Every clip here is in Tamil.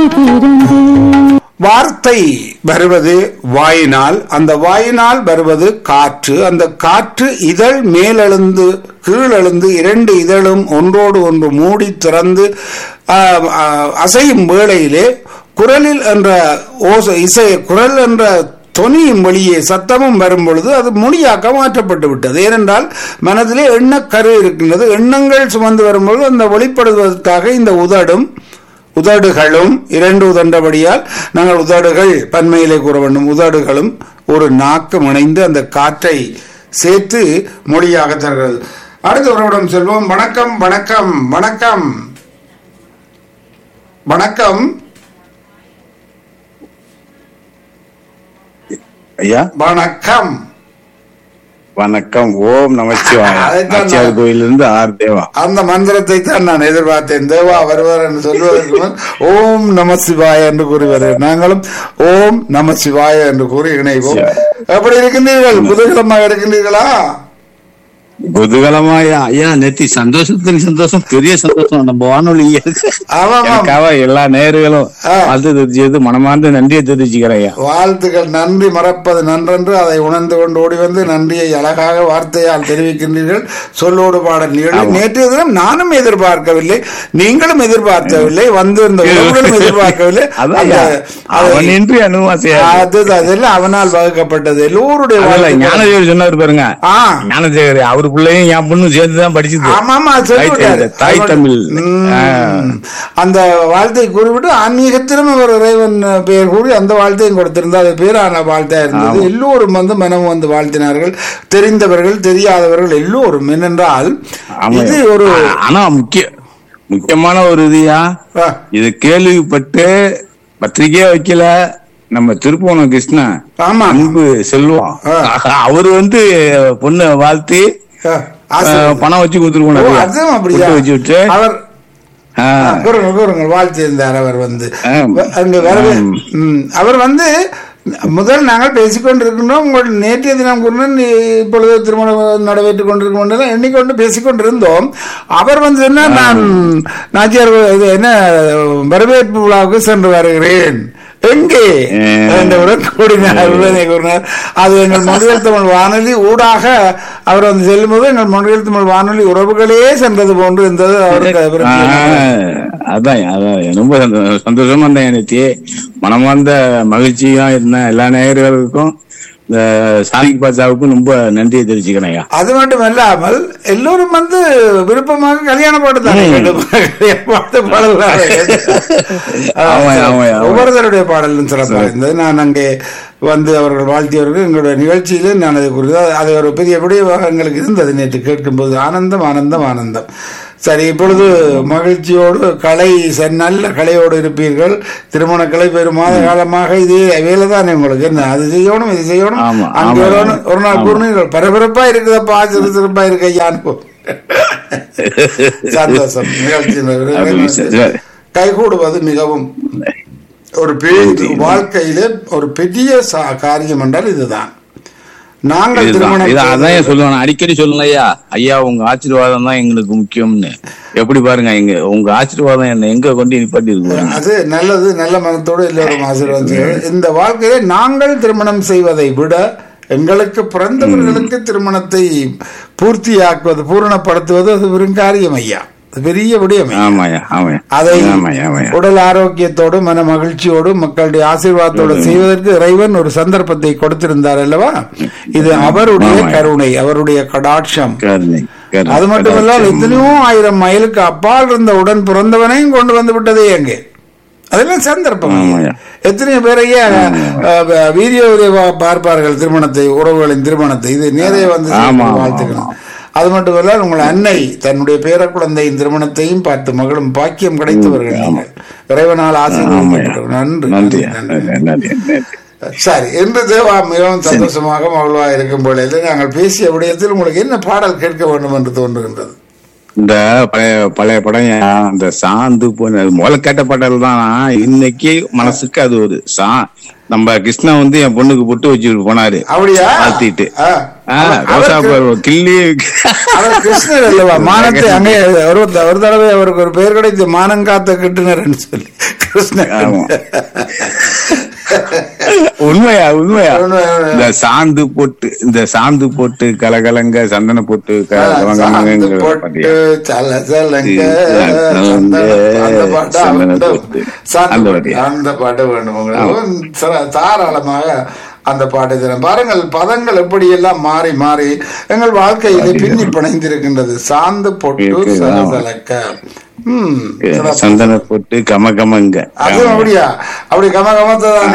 வார்த்தை வருவது வாயினால் அந்த வாயினால் வருவது காற்று அந்த காற்று இதழ் மேலெழுந்து கீழெழுந்து இரண்டு இதழும் ஒன்றோடு ஒன்று மூடி திறந்து ஆ, ஆ, அசையும் வேளையிலே குரலில் என்ற ஓசை இசை குரல் என்ற தொனியும் வெளியே சத்தமும் வரும் பொழுது அது மொழியாக்க மாற்றப்பட்டு விட்டது ஏனென்றால் மனதிலே எண்ணக்கரு இருக்கின்றது எண்ணங்கள் சுமந்து வரும்பொழுது அந்த வெளிப்படுவதற்காக இந்த உதடும் உதடுகளும் இரண்டு உதண்டபடியால் நாங்கள் உதடுகள் பன்மையிலே கூற வேண்டும் உதடுகளும் ஒரு நாக்கும் இணைந்து அந்த காற்றை சேர்த்து மொழியாக தருகிறது அடுத்த உறவிடம் செல்வோம் வணக்கம் வணக்கம் வணக்கம் வணக்கம் ஐயா வணக்கம் வணக்கம் ஓம் நமச்சிவாய அதைத்தான் நாச்சியார் நான்- கோயிலிருந்து ஆர் தேவா அந்த மந்திரத்தை தான் நான் எதிர்பார்த்தேன் தேவா வருவார் என்று சொல்வதற்கு முன் ஓம் நம சிவாய என்று கூறி வருகிறேன் நாங்களும் ஓம் நம சிவாய என்று கூறி இணைவோம் எப்படி இருக்கின்றீர்கள் புதுகிழமாக இருக்கின்றீர்களா குதூகலமா ஐயா ஐயா நேத்தி சந்தோஷத்தின் சந்தோஷம் பெரிய சந்தோஷம் நம்ம வானொலி ஆமாம் ஆமாம் எனக்காக எல்லா நேர்களும் ஆ. வாழ்த்து தெரிஞ்சது மனமார்ந்த நன்றியை தெரிவிச்சுக்கிறேன் ஐயா வாழ்த்துக்கள் நன்றி மறப்பது நன்றென்று அதை உணர்ந்து கொண்டு ஓடி வந்து நன்றியை அழகாக வார்த்தையால் தெரிவிக்கின்றீர்கள் சொல்லோடு பாடல் நிகழ்வு நேற்றைய தினம் நானும் எதிர்பார்க்கவில்லை நீங்களும் எதிர்பார்க்கவில்லை வந்து இந்த உறவுகளும் எதிர்பார்க்கவில்லை அதான் அந்த- ஐயா. அதை- அவனின்றி அனுவாசையா அது அதெல்லாம் அவனால் வகுக்கப்பட்டது எல்லோருடைய அதல்ல வாழ்த்துக்கள். ஞானதேவர் சொன்னார் பாருங்க ஆ ஞானதேவர் அவர் பிள்ளையும் என் பொண்ணும் சேர்ந்துதான் படிச்சது ஆமா ஆமா சொல்லி தாய் விட்டாரு. தமிழ், தாய் தமிழ். ம். ஆ. அந்த வாழ்த்தை கூறிவிட்டு ஆன்மீகத்திலும் அவர் இறைவன் பெயர் கூறி அந்த வாழ்த்தையும் கொடுத்திருந்தார் அது பேரான வாழ்த்தையா இருந்தது எல்லோரும் வந்து மனம் வந்து வாழ்த்தினார்கள் தெரிந்தவர்கள் தெரியாதவர்கள் எல்லோரும் என்னென்றால் ஆமா இது ஒரு ஆ- ஆனா முக்கிய முக்கியமான ஒரு இதுயா ஆ, இது கேள்விப்பட்டு பத்திரிக்கையே வைக்கல நம்ம திருப்போணம் கிருஷ்ணன் ஆமா அன்பு செல்வம் ஆ. அவர் வந்து பொண்ணு வாழ்த்தி ஆ, ஆ, ஆசீர்வாதம். பணம் வச்சு ஓ, கொடுத்துருக்கோம் அதுவும் அப்படியா வச்சு விட்டு அவர் ஆ, ஆ, கூறுங்கள் கூறுங்கள் வாழ்த்தியிருந்தார் அவர் வந்து ஆம். வ- அங்க வரவே ஆம். ம், அவர் வந்து முதல் நாங்கள் பேசிக்கொண்டிருக்கின்றோம் உங்கள் நேற்றைய தினம் கூறினேன் நீ இப்பொழுது திருமணம் நடைபெற்றுக் கொண்டிருக்கின்றன எண்ணிக்கொண்டு பேசிக்கொண்டிருந்தோம் அவர் வந்து என்ன நான் நாச்சியார் இது என்ன வரவேற்பு விழாவுக்கு சென்று வருகிறேன் எங்கே ஆ. என்றவுடன் கூடினார் உடனே கூறினார் அது எங்கள் மொழியல் தமிழ் வானொலி ஊடாக அவர் வந்து செல்லும்போது எங்கள் மொழியல் தமிழ் வானொலி உறவுகளே சென்றது போன்று இருந்தது அவருக்கு ஆ, விருப்பம். அதான் அதான் ரொம்ப சந்தோ- சந்தோஷமா இருந்தேன் எனக்கு மனமார்ந்த மகிழ்ச்சியா இருந்தேன் எல்லா நேயர்களுக்கும் இந்த சாதிக் பாஷாவுக்கும் ரொம்ப நன்றியை தெரிவிச்சுக்கிறேன் ஐயா அது மட்டும் இல்லாமல் எல்லோரும் வந்து விருப்பமாக கல்யாண பாட்டு தானே பாட்டு பாடல்கள் ஆமாம், ஆமாம், ஆமாம். ஒவ்வொருத்தருடைய பாடலும் சிறப்பாக இருந்தது நான் அங்கே வந்து அவர்கள் வாழ்த்தியவர்கள் எங்களுடைய நிகழ்ச்சியிலே நான் அதை குறித்து அது ஒரு பெரிய விடயமாக எங்களுக்கு இருந்தது நேற்று கேட்கும்போது ஆனந்தம் ஆனந்தம் ஆனந்தம் சரி இப்பொழுது மகிழ்ச்சியோடு கலை ச- நல்ல கலையோடு இருப்பீர்கள் திருமண கலை பெரும் மாத காலமாக இதே வேலை தானே உங்களுக்கு என்ன அது செய்யணும் இது செய்யணும் ஆமா, அங்கே ஆமா, ஒரு- ஒரு நாள் ஆமா. கூறினீர்கள் பரபரப்பா இருக்குதப்பா சிறு சிறப்பா இருக்க ஐயான்னு சந்தோஷம் நிகழ்ச்சி அப்படி சரி. கைகூடுவது மிகவும் ஒரு பெரிய வாழ்க்கையிலே ஒரு பெரிய சா- காரியம் என்றால் இதுதான் நாங்கள் இதுதான் திருமணம் இது அதான் செய்து- ஏன் சொல்லுவேன் நான் அடிக்கடி சொல்லுங்க ஐயா ஐயா உங்க ஆசீர்வாதம் தான் எங்களுக்கு முக்கியம்னு எப்படி பாருங்க எங்க உங்க ஆசீர்வாதம் என்ன எங்க கொண்டு நிப்பாட்டி இருக்கு பாருங்க. அது நல்லது நல்ல மனத்தோடு எல்லோரும் ஆசீர்வாதம் செய்வது. இந்த வாழ்க்கையிலே நாங்கள் திருமணம் செய்வதை விட எங்களுக்கு பிறந்தவர்களுக்கு திருமணத்தை பூர்த்தியாக்குவது பூரணப்படுத்துவது அது வெறும் காரியம் ஐயா அது பெரிய விடயம் ஐயா. ஆமாய்யா ஆமாய்யா அதை ஆமாய்யா ஆமாய்யா உடல் ஆரோக்கியத்தோடு மன மகிழ்ச்சியோடு மக்களுடைய ஆசீர்வாதத்தோடு செய்வதற்கு இறைவன் ஒரு சந்தர்ப்பத்தை கொடுத்திருந்தார் அல்லவா இது அவருடைய ஆமாம். கருணை அவருடைய கடாட்சம் கருணை, கருணை, அது மட்டுமல்ல கடாட்சம். எத்தனையோ ஆயிரம் மைலுக்கு அப்பால் இருந்த உடன் பிறந்தவனையும் கொண்டு வந்து விட்டதே எங்கே அதெல்லாம் சந்தர்ப்பம் ஆமாய்யா. எத்தனையோ பேரையே அஹ், வீடியோவிலே பா- பார்ப்பார்கள் திருமணத்தை உறவுகளின் திருமணத்தை இது நேரே வந்து ஆமா, ஆமா, வாழ்த்துக்கணும் அது மட்டுமல்ல உங்கள் அன்னை தன்னுடைய பேர குழந்தையின் திருமணத்தையும் பார்த்து மகளும் பாக்கியம் கிடைத்தவர்கள் நீங்கள். இறைவனால் ஆமாய்யா. ஆசீர்வாதம் நன்றி நன்றி நன்றி, நன்றி. நன்றி நன்றி சரி இன்று தேவா மிகவும் சந்தோஷமாக மகிழ்வாக இருக்கும் பொழுது நாங்கள் பேசிய விடயத்தில் உங்களுக்கு என்ன பாடல் கேட்க வேண்டும் என்று தோன்றுகின்றது இந்த பழைய பழைய படம் ஏன் அந்த சாந்து போன முதல்ல கேட்ட பாடல் தான் இன்னைக்கு மனசுக்கு அது ஒரு சா நம்ம கிருஷ்ணா வந்து என் பொண்ணுக்கு பொட்டு வச்சுட்டு போனாரு அப்படியா வாழ்த்திட்டு. ஆ. ஆ, அவர்- ரோசா அவர் பருவ கிள்ளி அவர் கிருஷ்ணர் அல்லவா மானத்தை அங்கே ஒரு ஒரு தடவை அவருக்கு ஒரு பெயர் கிடைத்து மானம் காத்த கிட்டுனர்னு சொல்லி கிருஷ்ணர் ஆமா. உண்மையா உண்மையா உண்மை, உண்மை. இந்த சாந்து போட்டு இந்த சாந்து போட்டு கலகலங்க சந்தன போட்டு க- சாந்து கலகலங்கங்கிற போட்டு பாட்டியா? சல சலங்க சந்தன சந்தன- அந்த பாட்டு சந்தன அந்த- போட்டு. சாந்து அந்த போட்டு. பாட்டியா? அந்த பாட்டு வேண்டும் உங்களுக்கு சர- தாராளமாக அந்த பாட்டை தரேன் பாருங்கள் பதங்கள் எப்படி எல்லாம் மாறி மாறி எங்கள் வாழ்க்கையிலே பின்னி பிணைந்திருக்கின்றது சாந்து பொட்டு இருக்கு, ஆமா. சலசலக்க ம் சிறப்பு. சந்தன போட்டு கம கமங்க அதுவும் அப்படியா அப்படி கம கமத்தான்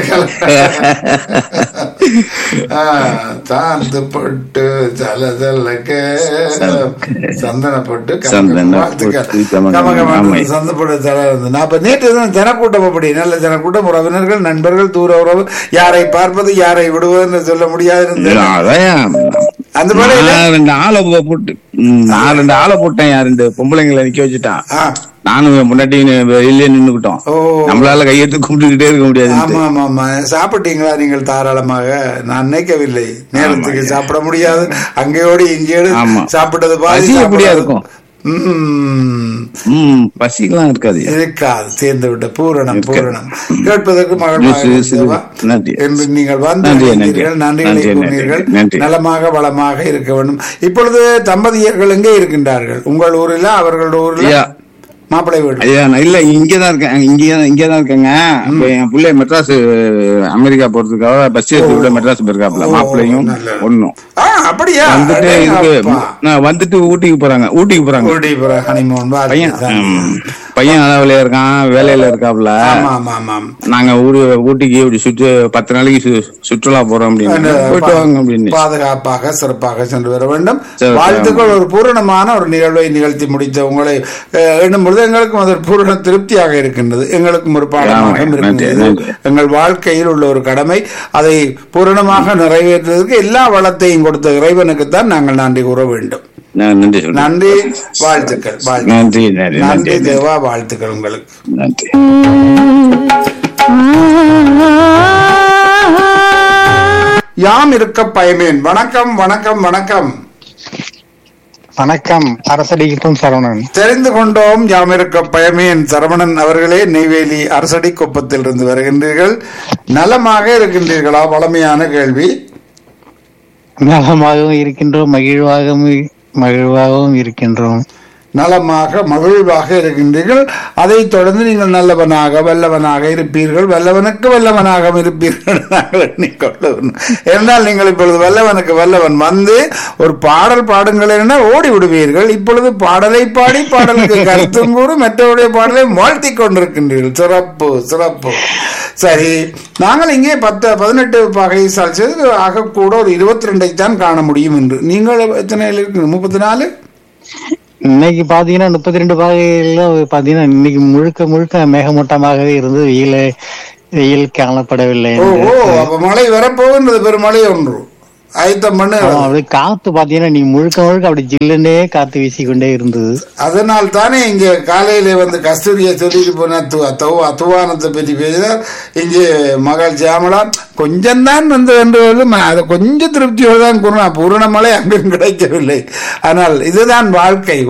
சாந்து பொட்டு சல சலக்க சந்தன பொட்டு கம கம. சந்தன வாழ்த்துக்கள். பொட்டு கம கம கம. கம ஆமா. சந்த பொட்டு தல இருந்து நான் இப்ப நேற்று தான் ஜனக்கூட்டம் அப்படி நல்ல ஜனக்கூட்டம் உறவினர்கள் நண்பர்கள் தூர உறவு யாரை பார்ப்பது யாரை விடுவதுன்னு சொல்ல முடியாது இருந்தது. அதான் அந்த மாதிரி இல்ல? நான் ரெண்டு ஆளை போ- போட்டு ம், நான் ரெண்டு ஆளை போட்டேன் யார் ரெண்டு பொம்பளைங்களை நிக்க வச்சுட்டான் ஆ, நானும் முன்னாடி வெளியே நின்னுக்கிட்டோம் ஓ. நம்மளால கையெடுத்து கும்பிட்டுக்கிட்டே இருக்க முடியாது ஆமா ஆமா ஆமா சாப்பிட்டீங்களா நீங்கள் தாராளமாக நான் நினைக்கவில்லை நேரத்துக்கு சாப்பிட முடியாது அங்கேயோடு இங்கேயோடு ஆமா. சாப்பிட்டது பாதி பசி எப்படியா சாப்பிடாது. இருக்கும்? ம், ம் பசிக்கெல்லாம் இருக்காது இருக்காது சேர்ந்து விட்ட பூரணம் இருக்காது. பூரணம் கேட்பதற்கு மகிழ்வாக சிறு, சிறு. இருந்ததா? நன்றி. என்று நீங்கள் வந்து நன்றி, இணைந்தீர்கள். நன்றி. நன்றிகளை நன்றி, கூறினீர்கள் நன்றி. நலமாக வளமாக இருக்க வேண்டும் இப்பொழுது தம்பதியர்கள் எங்கே இருக்கின்றார்கள் உங்கள் ஊரில் அவர்கள் ஊரில் ஐயா. மாப்பிள்ளை வீடு ஐயா நான் இல்ல இங்கதான் இருக்கேன் இங்கதான் இங்கதான் இருக்கேங்க இப்ப என் பிள்ளை மெட்ராஸ் அமெரிக்கா போறதுக்காக பஸ் ஏற்றி விட மெட்ராஸ் போயிருக்காப்ல ஓ, மாப்பிள்ளையும் நல்லது. பொண்ணும் ஆ அப்படியா வந்துட்டு இதுக்கு அடேங்கப்பா. நான் வந்துட்டு ஊட்டிக்கு போறாங்க ஊட்டிக்கு போறாங்க ஊட்டி போற ஹனிமூன் பையன் ம், பையன் அளவுல இருக்கான் வேலையில இருக்காப்ல ஆமா ஆமா ஆமா நாங்க ஊரு ஊட்டிக்கு இப்படி சுற்று பத்து நாளைக்கு சு- சுற்றுலா போறோம் அப்படின்னு அந்த போயிட்டு வாங்க அப்படின்னு பாதுகாப்பாக சிறப்பாக சென்று வர வேண்டும் சரி, வாழ்த்துக்கள் ஒரு பூரணமான ஒரு நிகழ்வை நிகழ்த்தி முடித்த உங்களை அஹ், எண்ணும் பொழுது எங்களுக்கும் அது ஒரு பூரண திருப்தியாக இருக்கின்றது எங்களுக்கும் ஒரு பாடமாக ஆமாம், நன்றி, இருக்கின்றது நன்றி. எங்கள் வாழ்க்கையில் உள்ள ஒரு கடமை அதை பூரணமாக நிறைவேற்றுவதற்கு எல்லா வளத்தையும் கொடுத்த இறைவனுக்குத்தான் நாங்கள் நன்றி கூற வேண்டும் நான் நன்றி சொல்றேன் நன்றி வாழ்த்துக்கள் வாழ்த்துக்கள் நன்றி நன்றி நன்றி நன்றி தேவா வாழ்த்துக்கள் உங்களுக்கு நன்றி யாம் இருக்க பயமேன் வணக்கம் வணக்கம் வணக்கம் வணக்கம் அரசடிக்கும் சரவணன் தெரிந்து கொண்டோம் யாம் இருக்க பயமேன் சரவணன் அவர்களே நெய்வேலி அரசடி குப்பத்தில் இருந்து வருகின்றீர்கள் நலமாக இருக்கின்றீர்களா வளமையான கேள்வி நலமாகவும் இருக்கின்றோம் மகிழ்வாகவும் மகிழ்வாகவும் இருக்கின்றோம் நலமாக மகிழ்வாக இருக்கின்றீர்கள் அதைத் தொடர்ந்து நீங்கள் நல்லவனாக வல்லவனாக இருப்பீர்கள் வல்லவனுக்கு வல்லவனாக இருப்பீர்கள் என்று நாங்கள் எண்ணிக்கொள்ளுவோம் என்றால் நீங்கள் இப்பொழுது வல்லவனுக்கு வல்லவன் வந்து ஒரு பாடல் பாடுங்கள் என ஓடி விடுவீர்கள் இப்பொழுது பாடலை பாடி பாடலுக்கு கருத்தும் கூறு மற்றவருடைய பாடலை வாழ்த்தி கொண்டிருக்கின்றீர்கள் சிறப்பு சிறப்பு சரி நாங்கள் இங்கே பத்து பதினெட்டு பகை சால்சது ஆகக்கூட ஒரு இருபத்தி ரெண்டை தான் காண முடியும் என்று நீங்கள் எத்தனை இருக்கு முப்பத்தி நாலு இன்னைக்கு பாத்தீங்கன்னா முப்பத்தி ரெண்டு பாகையில பாத்தீங்கன்னா இன்னைக்கு முழுக்க முழுக்க மேகமூட்டமாகவே இருந்து வெயில வெயில் காணப்படவில்லை ஓ ஓ அப்ப மழை வரப்போகின்றது பெருமழை ஒன்று ஆயத்தம் பண்ணு ஆமா, அப்படியே காத்து பாத்தீங்கன்னா நீ முழுக்க முழுக்க அப்படி ஜில்லுன்னே காத்து வீசிக்கொண்டே இருந்தது அதனால் தானே இங்க காலையில வந்து கஸ்தூரியை சொல்லிட்டு போன து- தௌ- அத்துவானத்தை பற்றி பேசினார் இங்கே மகள் ஜாமலா கொஞ்சம் தான் வந்து என்று வந்து ம- அது கொஞ்சம் திருப்தியோடு தான் கூறினா பூரண மழை அங்கும் கிடைக்கவில்லை ஆனால் இதுதான் வாழ்க்கை